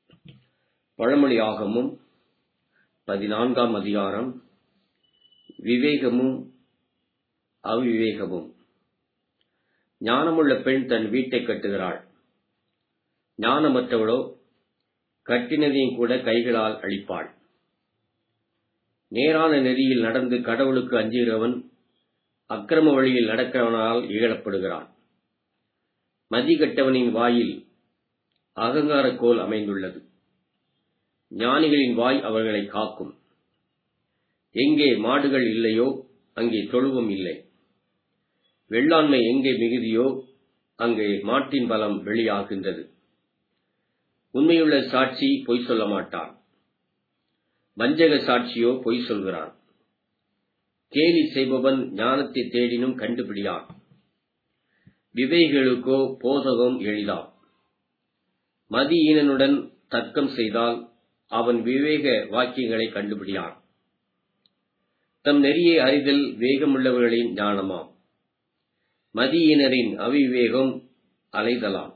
பழமொழியாகமும் பதினான்காம் அதிகாரம் விவேகமும் அவிவேகமும் ஞானமுள்ள பெண் தன் வீட்டைக் கட்டுகிறாள் ஞானமற்றவளோ கட்டினதையும் கூட கைகளால் அழிப்பாள் நேரான நெறியில் நடந்து கடவுளுக்கு அஞ்சுகிறவன் அக்கிரம வழியில் நடக்கிறவனால் இகழப்படுகிறான் மதிகெட்டவனின் வாயில் அகங்காரக் கோல் அமைந்துள்ளது ஞானிகளின் வாய் அவர்களை காக்கும் எங்கே மாடுகள் இல்லையோ அங்கே தொழுவம் இல்லை வெள்ளாண்மை எங்கே மிகுதியோ அங்கே மாட்டின் பலம் வெளியாகின்றது உண்மையுள்ள சாட்சி பொய் சொல்ல மாட்டான் வஞ்சக சாட்சியோ பொய் சொல்கிறான் கேலி செய்பவன் ஞானத்தை தேடினும் கண்டுபிடியான் விவேகிகளுக்கோ போதகம் எளிதாம் மதியீனனுடன் தர்க்கம் செய்தால் அவன் விவேக வாக்கியங்களை கண்டுபிடியான் தம் நெறியை அறிதல் வேகமுள்ளவர்களின் ஞானமாம் மதியினரின் அவிவேகம் அலைதலாம்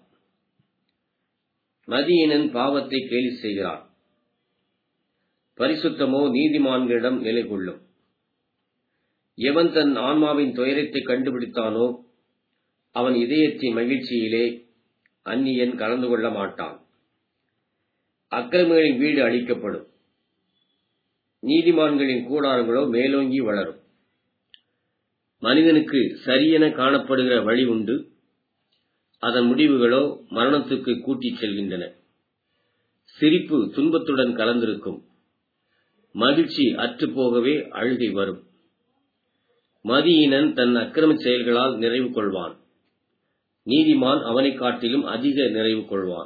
மதியினன் பாவத்தை கேலி செய்கிறான் பரிசுத்தமோ நீதிமான்களிடம் நிலை கொள்ளும் எவன் தன் ஆன்மாவின் துயரத்தை கண்டுபிடித்தானோ அவன் இதயத்தின் மகிழ்ச்சியிலே அந்நியன் கலந்து கொள்ள மாட்டான் அக்கிரமிகளின் வீடு அழிக்கப்படும் நீதிமான்களின் கூடாரங்களோ மேலோங்கி வளரும் மனிதனுக்கு சரியென காணப்படுகிற வழி உண்டு அதன் முடிவுகளோ மரணத்துக்கு கூட்டிச் செல்கின்றன சிரிப்பு துன்பத்துடன் கலந்திருக்கும் மகிழ்ச்சி அற்றுப்போகவே அழுகை வரும் மதியினன் தன் அக்கிரம செயல்களால் நிறைவு கொள்வான் நீதிமான் அவனைக் காட்டிலும் அதிக நிறைவு கொள்வான்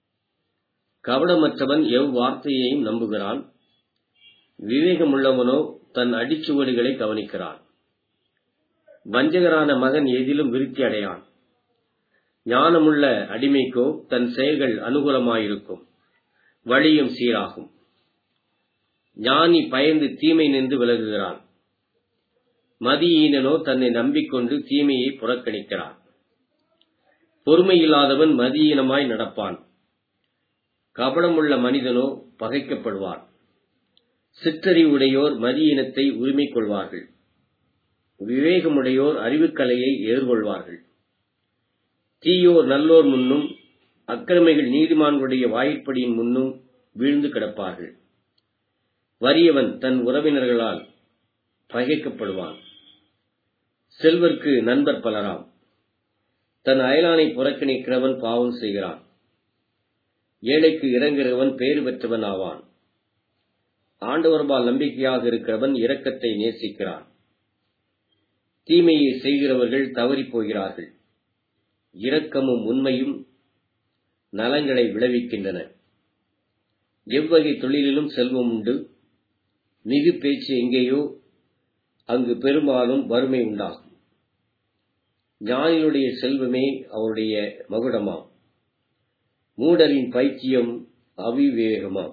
கவடமற்றவன் எவ் வார்த்தையையும் நம்புகிறான் விவேகமுள்ளவனோ தன் அடிச்சுவடுகளை கவனிக்கிறான் வஞ்சகரான மகன் எதிலும் விருத்தி அடையான் ஞானமுள்ள அடிமைக்கோ தன் செயல்கள் அனுகூலமாயிருக்கும் வழியும் சீராகும் ஞானி பயந்து தீமை நின்று விலகுகிறான் மதியீனனோ தன்னை நம்பிக்கொண்டு தீமையை புறக்கணிக்கிறான் பொறுமையில்லாதவன் மதியீனமாய் நடப்பான் கபடமுள்ள மனிதனோ பகைக்கப்படுவான் சிற்றறிவுடையோர் மதியினத்தை உரிமை கொள்வார்கள் விவேகமுடையோர் அறிவுக்கலையை எதிர்கொள்வார்கள் தீயோர் நல்லோர் முன்னும் அக்கிரமைகள் நீதிமான்களுடைய வாயிற்படியின் முன்னும் வீழ்ந்து கிடப்பார்கள் வறியவன் தன் உறவினர்களால் பகைக்கப்படுவான் செல்வர்க்கு நண்பர் பலராம் தன் அயலானை புறக்கணிக்கிறவன் பாவம் செய்கிறான் ஏழைக்கு இறங்குகிறவன் பேறு பெற்றவன் ஆவான் ஆண்டவர்பால் நம்பிக்கையாக இருக்கிறவன் இரக்கத்தை நேசிக்கிறான் தீமையை செய்கிறவர்கள் தவறிப் போகிறார்கள் இரக்கமும் உண்மையும் நலங்களை விளைவிக்கின்றன எவ்வகை தொழிலிலும் செல்வம் உண்டு மிகு பேச்சு எங்கேயோ அங்கு பெரும்பாலும் வறுமை உண்டாகும் ஞானிகளுடைய செல்வமே அவருடைய மகுடமாம் மூடரின் பைத்தியம் அவிவேகமாம்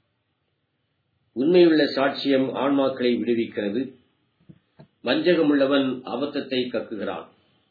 உண்மையுள்ள சாட்சியம் ஆன்மாக்களை விடுவிக்கிறது வஞ்சகமுள்ளவன் அபத்தத்தை கக்குகிறான்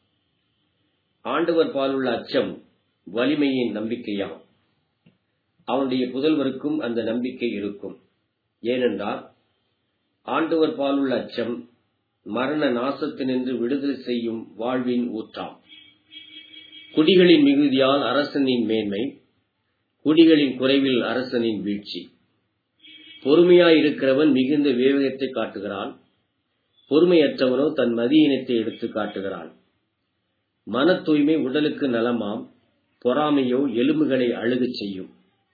ஆண்டவர் பாலுள்ள அச்சம் வலிமையின் நம்பிக்கையாம் அவனுடைய புதல்வருக்கும் அந்த நம்பிக்கை இருக்கும் ஏனென்றால் ஆண்டவர் பாலுள்ள அச்சம் மரண நாசத்தினின்று விடுதலை செய்யும் வாழ்வின் ஊற்றாம் குடிகளின் மிகுதியால் அரசனின் மேன்மை குடிகளின் குறைவில் அரசனின் வீழ்ச்சி பொறுமையாயிருக்கிறவன் மிகுந்த விவேகத்தை காட்டுகிறான் பொறுமையற்றவனோ தன் மதியினத்தை எடுத்து காட்டுகிறான் மன தூய்மை உடலுக்கு நலமாம் பொறாமையோ எலும்புகளை அழுகச் செய்யும்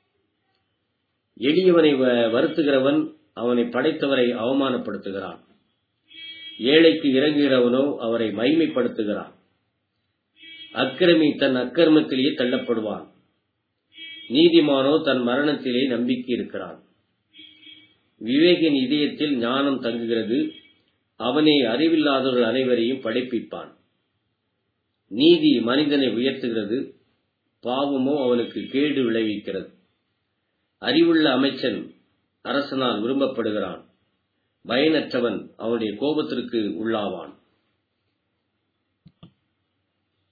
எளியவனை வருத்துகிறவன் அவனை படைத்தவரை அவமானப்படுத்துகிறான் ஏழைக்கு இறங்குகிறவனோ அவரை மைமைப்படுத்துகிறான் அக்கிரமி தன் அக்கிரமத்திலேயே தள்ளப்படுவான் நீதிமானோ தன் மரணத்திலே நம்பிக்கை இருக்கிறான் விவேகின் இதயத்தில் ஞானம் தங்குகிறது அவனே அறிவில்லாதவர்கள் அனைவரையும் படைப்பிப்பான் நீதி மனிதனை உயர்த்துகிறது பாவமோ அவனுக்கு கேடு விளைவிக்கிறது அறிவுள்ள அமைச்சன் அரசனால் விரும்பப்படுகிறான் பயனற்றவன் அவனுடைய கோபத்திற்கு உள்ளாவான்